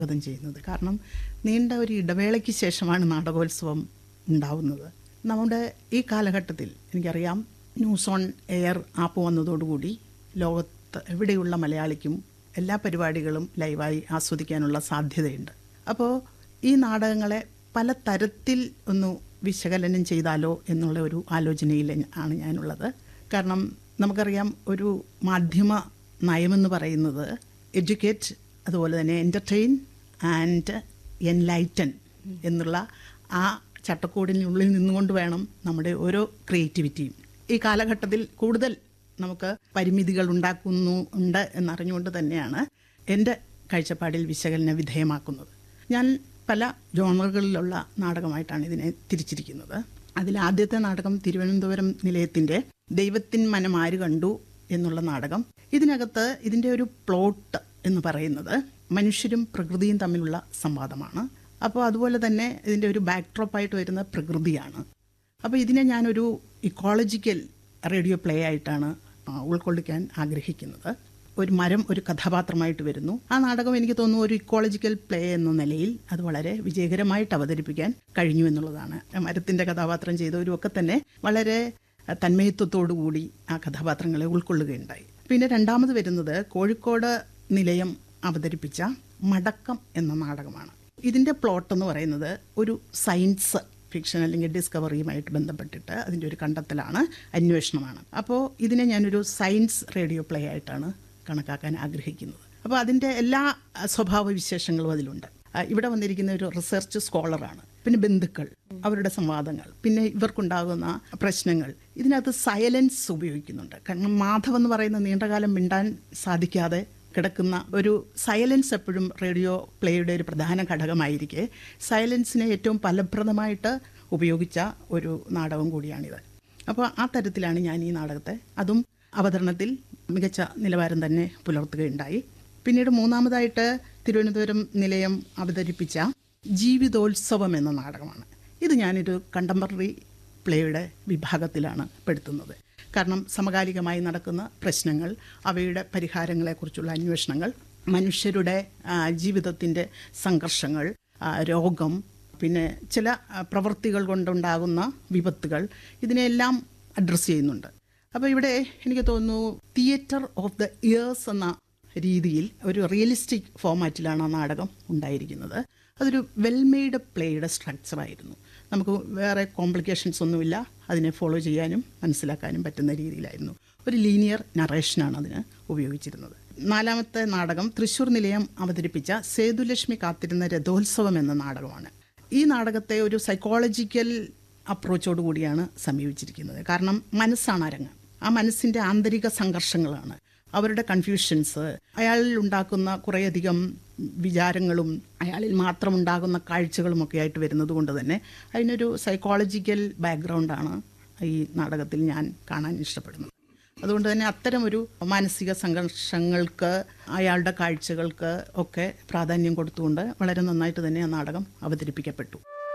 സ്വാഗതം ചെയ്യുന്നത് കാരണം നീണ്ട ഒരു ഇടവേളയ്ക്ക് ശേഷമാണ് നാടകോത്സവം ഉണ്ടാവുന്നത് നമ്മുടെ ഈ കാലഘട്ടത്തിൽ എനിക്കറിയാം ന്യൂസ് ഓൺ എയർ ആപ്പ് വന്നതോടുകൂടി ലോകത്ത് എവിടെയുള്ള മലയാളിക്കും എല്ലാ പരിപാടികളും ലൈവായി ആസ്വദിക്കാനുള്ള സാധ്യതയുണ്ട് അപ്പോൾ ഈ നാടകങ്ങളെ പല തരത്തിൽ ഒന്ന് വിശകലനം ചെയ്താലോ എന്നുള്ള ഒരു ആലോചനയിൽ ആണ് ഞാനുള്ളത് കാരണം നമുക്കറിയാം ഒരു മാധ്യമ നയമെന്ന് പറയുന്നത് എഡ്യൂക്കേറ്റ് അതുപോലെ തന്നെ എൻ്റർടൈൻ ആൻഡ് എൻലൈറ്റൻ എന്നുള്ള ആ ചട്ടക്കൂടിനുള്ളിൽ നിന്നുകൊണ്ട് വേണം നമ്മുടെ ഓരോ ക്രിയേറ്റിവിറ്റിയും ഈ കാലഘട്ടത്തിൽ കൂടുതൽ നമുക്ക് പരിമിതികൾ ഉണ്ടാക്കുന്നു ഉണ്ട് എന്നറിഞ്ഞുകൊണ്ട് തന്നെയാണ് എൻ്റെ കാഴ്ചപ്പാടിൽ വിശകലന വിധേയമാക്കുന്നത് ഞാൻ പല ജോണറുകളിലുള്ള നാടകമായിട്ടാണ് ഇതിനെ തിരിച്ചിരിക്കുന്നത് അതിൽ ആദ്യത്തെ നാടകം തിരുവനന്തപുരം നിലയത്തിൻ്റെ ദൈവത്തിൻ മനം ആര് കണ്ടു എന്നുള്ള നാടകം ഇതിനകത്ത് ഇതിൻ്റെ ഒരു പ്ലോട്ട് എന്ന് പറയുന്നത് മനുഷ്യരും പ്രകൃതിയും തമ്മിലുള്ള സംവാദമാണ് അപ്പോൾ അതുപോലെ തന്നെ ഇതിൻ്റെ ഒരു ബാക്ക്ഡ്രോപ്പായിട്ട് വരുന്ന പ്രകൃതിയാണ് അപ്പോൾ ഇതിനെ ഞാനൊരു ഇക്കോളജിക്കൽ റേഡിയോ പ്ലേ ആയിട്ടാണ് ആ, ഉൾക്കൊള്ളിക്കാൻ ആഗ്രഹിക്കുന്നത് ഒരു മരം ഒരു കഥാപാത്രമായിട്ട് വരുന്നു ആ നാടകം എനിക്ക് തോന്നുന്നു ഒരു ഇക്കോളജിക്കൽ പ്ലേ എന്ന നിലയിൽ അത് വളരെ വിജയകരമായിട്ട് അവതരിപ്പിക്കാൻ കഴിഞ്ഞു എന്നുള്ളതാണ് മരത്തിൻ്റെ കഥാപാത്രം ചെയ്തവരും ഒക്കെ തന്നെ വളരെ ആ, തന്മയത്വത്തോടു കൂടി ആ കഥാപാത്രങ്ങളെ ഉൾക്കൊള്ളുകയുണ്ടായി പിന്നെ രണ്ടാമത് വരുന്നത് കോഴിക്കോട് നിലയം അവതരിപ്പിച്ച മടക്കം എന്ന നാടകമാണ് ഇതിൻ്റെ പ്ലോട്ട് എന്ന് പറയുന്നത് ഒരു സയൻസ് ഫിക്ഷൻ അല്ലെങ്കിൽ ഡിസ്കവറിയുമായിട്ട് ബന്ധപ്പെട്ടിട്ട് അതിൻ്റെ ഒരു കണ്ടെത്തലാണ് അന്വേഷണമാണ് അപ്പോൾ ഇതിനെ ഞാനൊരു സയൻസ് റേഡിയോ പ്ലേ ആയിട്ടാണ് കണക്കാക്കാൻ ആഗ്രഹിക്കുന്നത് അപ്പോൾ അതിൻ്റെ എല്ലാ അഹ്, സ്വഭാവ വിശേഷങ്ങളും അതിലുണ്ട് ആ, ഇവിടെ വന്നിരിക്കുന്ന ഒരു റിസർച്ച് സ്കോളറാണ് പിന്നെ ബന്ധുക്കൾ അവരുടെ സംവാദങ്ങൾ പിന്നെ ഇവർക്കുണ്ടാകുന്ന പ്രശ്നങ്ങൾ ഇതിനകത്ത് സൈലൻസ് ഉപയോഗിക്കുന്നുണ്ട് കാരണം മാധവ് എന്ന് പറയുന്ന നീണ്ടകാലം മിണ്ടാൻ സാധിക്കാതെ കിടക്കുന്ന ഒരു സൈലൻസ് എപ്പോഴും റേഡിയോ പ്ലേയുടെ ഒരു പ്രധാന ഘടകമായിരിക്കെ സൈലൻസിനെ ഏറ്റവും ഫലപ്രദമായിട്ട് ഉപയോഗിച്ച ഒരു നാടകം കൂടിയാണിത് അപ്പോൾ ആ തരത്തിലാണ് ഞാൻ ഈ നാടകത്തെ അതും അവതരണത്തിൽ മികച്ച നിലവാരം തന്നെ പുലർത്തുകയുണ്ടായി പിന്നീട് മൂന്നാമതായിട്ട് തിരുവനന്തപുരം നിലയം അവതരിപ്പിച്ച ജീവിതോത്സവം എന്ന നാടകമാണ് ഇത് ഞാനൊരു കണ്ടംപററി പ്ലേയുടെ വിഭാഗത്തിലാണ് പെടുത്തുന്നത് കാരണം സമകാലികമായി നടക്കുന്ന പ്രശ്നങ്ങൾ അവയുടെ പരിഹാരങ്ങളെക്കുറിച്ചുള്ള അന്വേഷണങ്ങൾ മനുഷ്യരുടെ ആ, ജീവിതത്തിൻ്റെ സംഘർഷങ്ങൾ ആ, രോഗം പിന്നെ ചില ആ, പ്രവൃത്തികൾ കൊണ്ടുണ്ടാകുന്ന വിപത്തുകൾ ഇതിനെല്ലാം അഡ്രസ്സ് ചെയ്യുന്നുണ്ട് അപ്പോൾ ഇവിടെ എനിക്ക് തോന്നുന്നു തിയേറ്റർ ഓഫ് ദ ഇയേഴ്സ് എന്ന രീതിയിൽ ഒരു റിയലിസ്റ്റിക് ഫോമാറ്റിലാണ് ആ നാടകം ഉണ്ടായിരിക്കുന്നത് അതൊരു വെൽമെയ്ഡ് പ്ലേയുടെ സ്ട്രക്ചറായിരുന്നു നമുക്ക് വേറെ കോംപ്ലിക്കേഷൻസ് ഒന്നുമില്ല അതിനെ ഫോളോ ചെയ്യാനും മനസ്സിലാക്കാനും പറ്റുന്ന രീതിയിലായിരുന്നു ഒരു ലീനിയർ നറേഷനാണ് അതിന് ഉപയോഗിച്ചിരുന്നത് നാലാമത്തെ നാടകം തൃശ്ശൂർ നിലയം അവതരിപ്പിച്ച സേതുലക്ഷ്മി കാത്തിരുന്ന രഥോത്സവം എന്ന നാടകമാണ് ഈ നാടകത്തെ ഒരു സൈക്കോളജിക്കൽ അപ്രോച്ചോട് കൂടിയാണ് സമീപിച്ചിരിക്കുന്നത് കാരണം മനസ്സാണ് അരങ്ങ് ആ മനസ്സിൻ്റെ ആന്തരിക സംഘർഷങ്ങളാണ് അവരുടെ കൺഫ്യൂഷൻസ് അയാളിൽ ഉണ്ടാക്കുന്ന കുറേയധികം വിചാരങ്ങളും അയാളിൽ മാത്രം ഉണ്ടാകുന്ന കാഴ്ചകളുമൊക്കെ ആയിട്ട് വരുന്നത് കൊണ്ട് തന്നെ അതിനൊരു സൈക്കോളജിക്കൽ ബാക്ക്ഗ്രൗണ്ടാണ് ഈ നാടകത്തിൽ ഞാൻ കാണാൻ ഇഷ്ടപ്പെടുന്നത് അതുകൊണ്ട് തന്നെ അത്തരം ഒരു മാനസിക സംഘർഷങ്ങൾക്ക് അയാളുടെ കാഴ്ചകൾക്ക് ഒക്കെ പ്രാധാന്യം കൊടുത്തുകൊണ്ട് വളരെ നന്നായിട്ട് തന്നെ ആ നാടകം അവതരിപ്പിക്കപ്പെട്ടു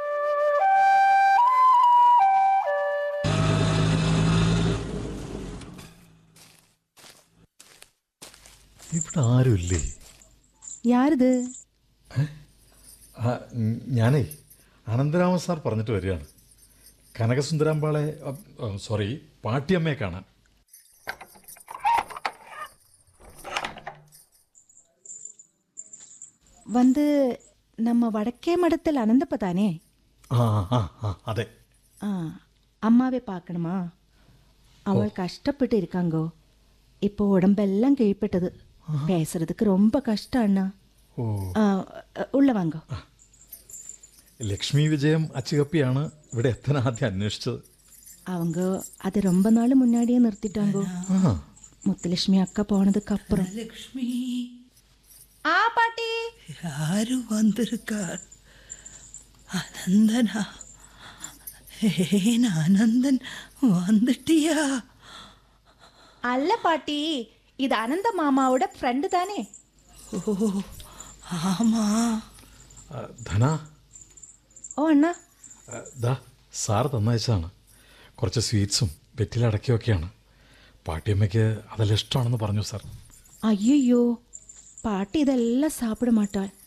ഇവിടെ ആരുമില്ലേ யாருது ആ, ഉം, ഞാനേ അനന്തരാമ സാർ പറഞ്ഞിട്ട് വരികയാണ് കനകസുന്ദരാമ്പാളെ അ, ആ, സോറി പാട്ടിയമ്മയെ കാണാൻ வந்து நம்ம வடக்கே மடத்தில் அனந்தப்ப தானே ആ ആ ആ அതെ ஆ அம்மாவே பார்க்கணுமா அவள் கஷ்டப்பட்டு இருக்காங்கோ இப்போ உடம்பெல்லாம் கீழ்ப்பட்டது பேசுறதுக்கு ரொம்ப கஷ்டம் அண்ணா ഓ ஆ, உள்ள வாங்கோ ലക്ഷ്മി വിജയം അച്ചുകപ്പിയാണ് ഇവിടെ എത്താൻ ആദ്യം അന്വേഷിച്ചത് அவங்க அதை ரொம்ப நாள் முன்னாடியே நிறுத்திட்டாங்கோ ആ முத்துலட்சுமி அக்கா போனதுக்கு அப்புறம் லக்ஷ்மி ஆ பாட்டி யாரு வந்திருக்கார் அனந்தனா ஏன் அனந்தன் வந்துட்டியா அல்ல பாட்டி இது அனந்த மாமாவோட ஃப்ரெண்டு தானே ஓ ஆமா ആ, ധന ஓ அண்ணா ആ, ദാ സാർ തന്നയച്ചാണ് കുറച്ച് സ്വീറ്റ്സും വെറ്റിലടക്കിയൊക്കെയാണ് പാട്ടിയമ്മയ്ക്ക് അതെല്ലാം ഇഷ്ടമാണെന്ന് പറഞ്ഞു സാർ ஐயோ பாட்டி இதெல்லாம் சாப்பிட மாட்டாள்